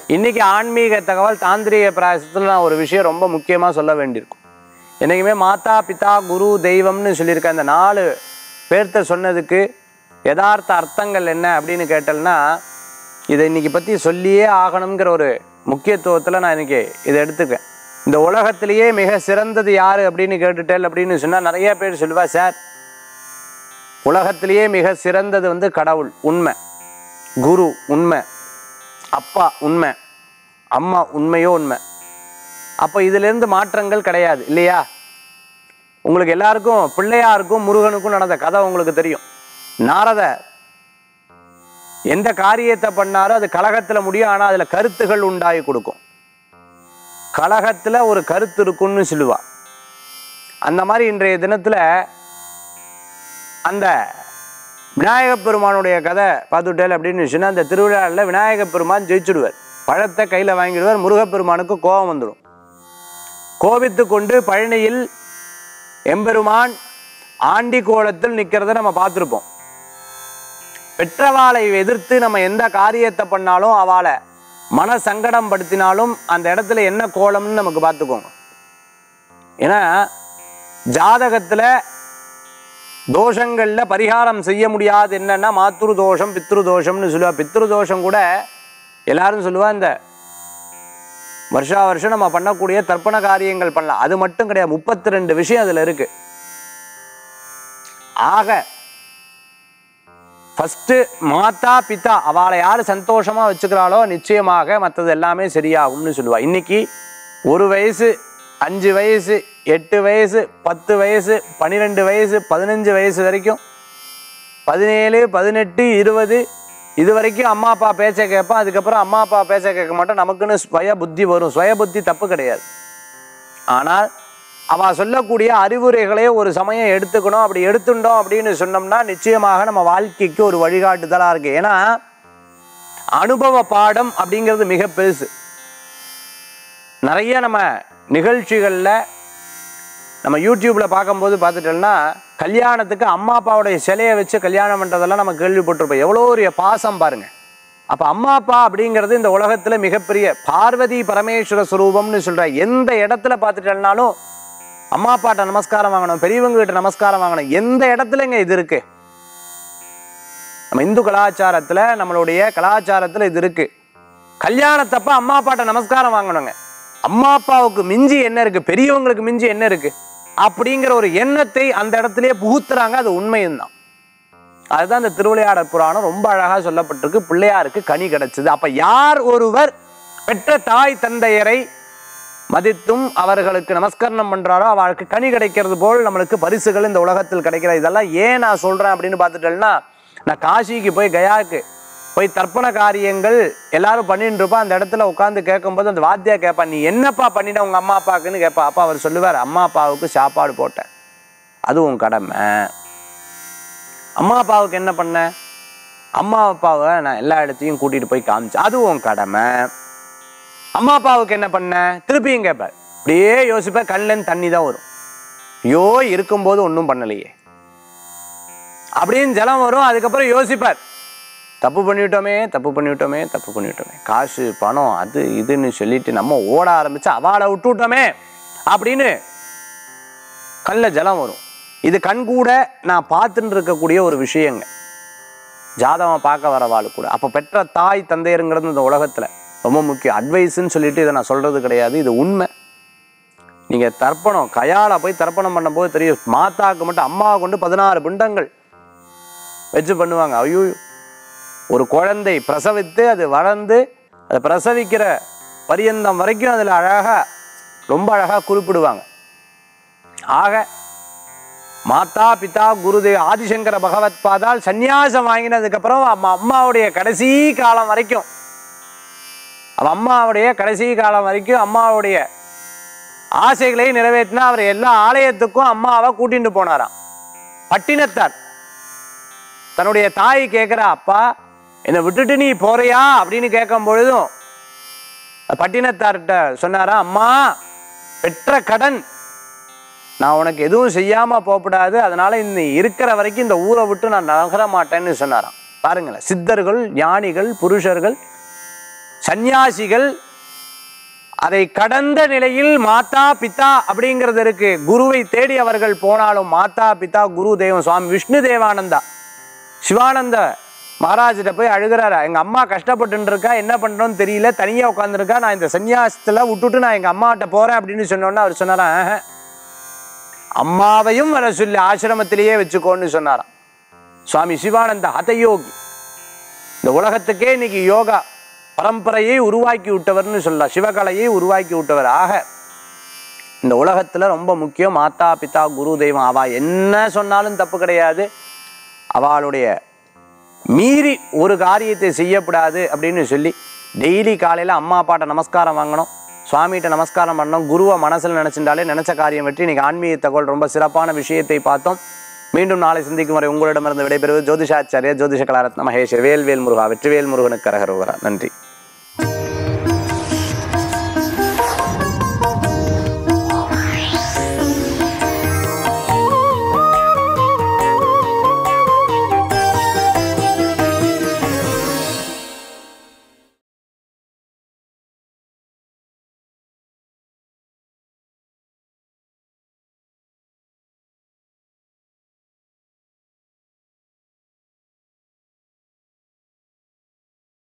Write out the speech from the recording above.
இன்னைக்கு ஆன்மீக தகவல் தாந்திரிக பிராயசத்தில் நான் ஒரு விஷயம் ரொம்ப முக்கியமாக சொல்ல வேண்டியிருக்கும் என்றைக்குமே மாதா பிதா குரு தெய்வம்னு சொல்லியிருக்க இந்த நாலு பேர்த்த சொன்னதுக்கு யதார்த்த அர்த்தங்கள் என்ன அப்படின்னு கேட்டேன்னா இதை இன்னைக்கு பற்றி சொல்லியே ஆகணுங்கிற ஒரு முக்கியத்துவத்தில் நான் இன்னைக்கு இதை எடுத்துக்கேன் இந்த உலகத்திலேயே மிக சிறந்தது யார் அப்படின்னு கேட்டுட்டேன் அப்படின்னு சொன்னால் நிறைய பேர் சொல்லுவா சார் உலகத்திலேயே மிக சிறந்தது வந்து கடவுள் உண்மை குரு உண்மை அப்பா உண்மை அம்மா உண்மையோ உண்மை அப்போ இதிலிருந்து மாற்றங்கள் கிடையாது இல்லையா உங்களுக்கு எல்லாருக்கும் பிள்ளையாருக்கும் முருகனுக்கும் நடந்த கதை உங்களுக்கு தெரியும் நாரத எந்த காரியத்தை பண்ணாரோ அது கலகத்தில் முடியும் ஆனால் அதில் கருத்துகள் உண்டாகி கொடுக்கும் கலகத்தில் ஒரு கருத்து இருக்குன்னு சொல்லுவா அந்த மாதிரி இன்றைய தினத்தில் அந்த விநாயகப் பெருமானுடைய கதை பார்த்துட்டேல் அப்படின்னு சொன்னால் அந்த திருவிழாவில் விநாயகப் பெருமான் ஜெயிச்சுடுவார் பழத்தை கையில் வாங்கிடுவார் முருகப்பெருமானுக்கு கோபம் வந்துடும் கோபித்து கொண்டு பழனியில் எம்பெருமான் ஆண்டி கோலத்தில் நிற்கிறத நம்ம பார்த்துருப்போம் பெற்றவாளை எதிர்த்து நம்ம எந்த காரியத்தை பண்ணாலும் அவளை மன சங்கடம் படுத்தினாலும் அந்த இடத்துல என்ன கோலம்னு நமக்கு பார்த்துக்கோங்க ஏன்னா ஜாதகத்தில் தோஷங்கள்ல பரிகாரம் செய்ய முடியாது என்னன்னா மாத்ரு தோஷம் பித்ரு தோஷம்னு சொல்லுவா பித்ரு தோஷம் கூட எல்லாரும் சொல்லுவா இந்த வருஷா வருஷம் நம்ம பண்ணக்கூடிய தர்ப்பண காரியங்கள் பண்ணலாம் அது மட்டும் கிடையாது முப்பத்தி ரெண்டு விஷயம் அதுல இருக்கு ஆக ஃபஸ்ட்டு மாதா பிதா அவளை யார் சந்தோஷமா வச்சுக்கிறாளோ நிச்சயமாக மற்றது எல்லாமே சரியாகும்னு சொல்லுவா இன்னைக்கு ஒரு வயசு அஞ்சு வயசு எட்டு வயசு பத்து வயசு பன்னிரெண்டு வயசு பதினஞ்சு வயசு வரைக்கும் பதினேழு பதினெட்டு இருபது இது வரைக்கும் அம்மா அப்பா பேச்சை கேட்போம் அதுக்கப்புறம் அம்மா அப்பா பேச்சை கேட்க மாட்டோம் நமக்குன்னு சுய புத்தி வரும் சுய புத்தி தப்பு கிடையாது ஆனால் அவ சொல்லக்கூடிய அறிவுரைகளை ஒரு சமயம் எடுத்துக்கணும் அப்படி எடுத்துட்டோம் அப்படின்னு சொன்னோம்னா நிச்சயமாக நம்ம வாழ்க்கைக்கு ஒரு வழிகாட்டுதலாக இருக்கு ஏன்னா அனுபவ பாடம் அப்படிங்கிறது மிக பெருசு நிறைய நம்ம நிகழ்ச்சிகளில் நம்ம யூடியூப்பில் பார்க்கும்போது பார்த்துட்டோம்னா கல்யாணத்துக்கு அம்மா அப்பாவுடைய சிலையை வச்சு கல்யாணம் பண்ணுறதெல்லாம் நம்ம கேள்விப்பட்டிருப்போம் எவ்வளோ ஒரு பாசம் பாருங்க அப்போ அம்மா அப்பா அப்படிங்கிறது இந்த உலகத்தில் மிகப்பெரிய பார்வதி பரமேஸ்வர ஸ்வரூபம்னு சொல்கிற எந்த இடத்துல பார்த்துட்டோம்னாலும் அம்மா அப்பாட்ட நமஸ்காரம் வாங்கணும் பெரியவங்க கிட்ட நமஸ்காரம் வாங்கணும் எந்த இடத்துலங்க இது இருக்கு நம்ம இந்து கலாச்சாரத்தில் நம்மளுடைய கலாச்சாரத்தில் இது இருக்கு கல்யாணத்தப்ப அம்மா அப்பாட்ட நமஸ்காரம் வாங்கணுங்க அம்மா அப்பாவுக்கு மிஞ்சி என்ன இருக்கு பெரியவங்களுக்கு மிஞ்சி என்ன இருக்கு அப்படிங்கிற ஒரு எண்ணத்தை அந்த இடத்துலயே புகுத்துறாங்க அது உண்மையும் தான் அதுதான் இந்த திருவிளையாடற் புராணம் ரொம்ப அழகா சொல்லப்பட்டிருக்கு பிள்ளையாருக்கு கனி கிடைச்சது அப்ப யார் ஒருவர் பெற்ற தாய் தந்தையரை மதித்தும் அவர்களுக்கு நமஸ்கரணம் பண்றாரோ அவளுக்கு கனி கிடைக்கிறது போல் நம்மளுக்கு பரிசுகள் இந்த உலகத்தில் கிடைக்கிறது இதெல்லாம் ஏன் நான் சொல்றேன் அப்படின்னு பார்த்துட்டேன்னா நான் காசிக்கு போய் கயாவுக்கு போய் தர்ப்பண காரியங்கள் எல்லாரும் பண்ணிட்டு இருப்பா அந்த இடத்துல உட்காந்து கேட்கும்போது அந்த வாத்தியா கேட்பா நீ என்னப்பா பண்ணிட்ட உங்க அம்மா அப்பாவுக்குன்னு கேட்பா அப்பா அவர் சொல்லுவார் அம்மா அப்பாவுக்கு சாப்பாடு போட்டேன் அது உன் கடமை அம்மா அப்பாவுக்கு என்ன பண்ண அம்மா அப்பாவை நான் எல்லா இடத்தையும் கூட்டிட்டு போய் காமிச்சேன் அது உன் கடமை அம்மா அப்பாவுக்கு என்ன பண்ண திருப்பியும் கேட்பார் அப்படியே யோசிப்பேன் கண்ணிலேருந்து தண்ணி தான் வரும் ஐயோ இருக்கும்போது ஒன்றும் பண்ணலையே அப்படின்னு ஜலம் வரும் அதுக்கப்புறம் யோசிப்பார் தப்பு பண்ணிவிட்டோமே தப்பு பண்ணிவிட்டோமே தப்பு பண்ணிவிட்டோமே காசு பணம் அது இதுன்னு சொல்லிட்டு நம்ம ஓட ஆரம்பிச்சு அவாளை விட்டுவிட்டோமே அப்படின்னு கண்ணில் ஜலம் வரும் இது கண் கூட நான் பார்த்துட்டு இருக்கக்கூடிய ஒரு விஷயங்க ஜாதகம் பார்க்க வரவாள் கூட அப்போ பெற்ற தாய் தந்தையருங்கிறது இந்த உலகத்தில் ரொம்ப முக்கியம் அட்வைஸ்ன்னு சொல்லிட்டு இதை நான் சொல்கிறது கிடையாது இது உண்மை நீங்கள் தர்ப்பணம் கயால போய் தர்ப்பணம் பண்ணும்போது தெரியும் மாதாவுக்கு மட்டும் அம்மாவை கொண்டு பதினாறு பிண்டங்கள் வச்சு பண்ணுவாங்க ஐயோ ஒரு குழந்தை பிரசவித்து அது வளர்ந்து அதை பிரசவிக்கிற பரியந்தம் வரைக்கும் அதில் அழகாக ரொம்ப அழகாக குறிப்பிடுவாங்க ஆக மாதா பிதா குருதேவ் ஆதிசங்கர பகவத் பாதால் சந்நியாசம் வாங்கினதுக்கப்புறம் அம்மா அம்மாவுடைய கடைசி காலம் வரைக்கும் அவ அம்மாவுடைய கடைசி காலம் வரைக்கும் அம்மாவுடைய ஆசைகளை நிறைவேற்றினா அவர் எல்லா ஆலயத்துக்கும் அம்மாவை கூட்டிட்டு போனாராம் பட்டினத்தார் தன்னுடைய தாய் கேட்குறா அப்பா என்னை விட்டுட்டு நீ போறியா அப்படின்னு கேட்கும் பொழுதும் பட்டினத்தார்கிட்ட சொன்னாரா அம்மா பெற்ற கடன் நான் உனக்கு எதுவும் செய்யாம போகக்கூடாது அதனால இந்த இருக்கிற வரைக்கும் இந்த ஊரை விட்டு நான் நகர மாட்டேன்னு சொன்னாராம் பாருங்களேன் சித்தர்கள் ஞானிகள் புருஷர்கள் சந்நியாசிகள் அதை கடந்த நிலையில் மாதா பிதா அப்படிங்கிறது இருக்கு குருவை தேடி அவர்கள் போனாலும் மாதா பிதா குரு தெய்வம் சுவாமி விஷ்ணு தேவானந்தா சிவானந்த மகாராஜிட்ட போய் அழுகிறாரா எங்க அம்மா கஷ்டப்பட்டு இருக்கா என்ன பண்றோம்னு தெரியல தனியா உட்காந்துருக்கா நான் இந்த சன்னியாசத்துல விட்டுட்டு நான் எங்க அம்மாட்ட போறேன் அப்படின்னு சொன்னோன்னா அவர் சொன்னாரா "ஆஹா, அம்மாவையும் வர சொல்லி ஆசிரமத்திலேயே வச்சுக்கோன்னு சொன்னாராம் சுவாமி சிவானந்த ஹதயோகி இந்த உலகத்துக்கே இன்னைக்கு யோகா பரம்பரையை உருவாக்கி விட்டவர்னு சொல்லலாம் சிவகலையை உருவாக்கி விட்டவர் ஆக இந்த உலகத்துல ரொம்ப முக்கியம் மாதா பிதா குரு தெய்வம் அவ என்ன சொன்னாலும் தப்பு கிடையாது அவளுடைய மீறி ஒரு காரியத்தை செய்யக்கூடாது அப்படின்னு சொல்லி டெய்லி காலையில் அம்மா அப்பாட்ட நமஸ்காரம் வாங்கணும் சுவாமிகிட்ட நமஸ்காரம் பண்ணணும் குருவை மனசில் நினச்சிட்டாலே நினச்ச காரியம் வெற்றி இன்னைக்கு ஆன்மீக தகவல் ரொம்ப சிறப்பான விஷயத்தை பார்த்தோம் மீண்டும் நாளை சந்திக்கும் வரை உங்களிடமிருந்து விடைபெறுவது ஜோதிஷாச்சாரியா ஜோதிஷ கலாரத்ன மகேஷ் வேல்வேல் முருகா வெற்றிவேல் முருகனுக்கு கரகரோகரா நன்றி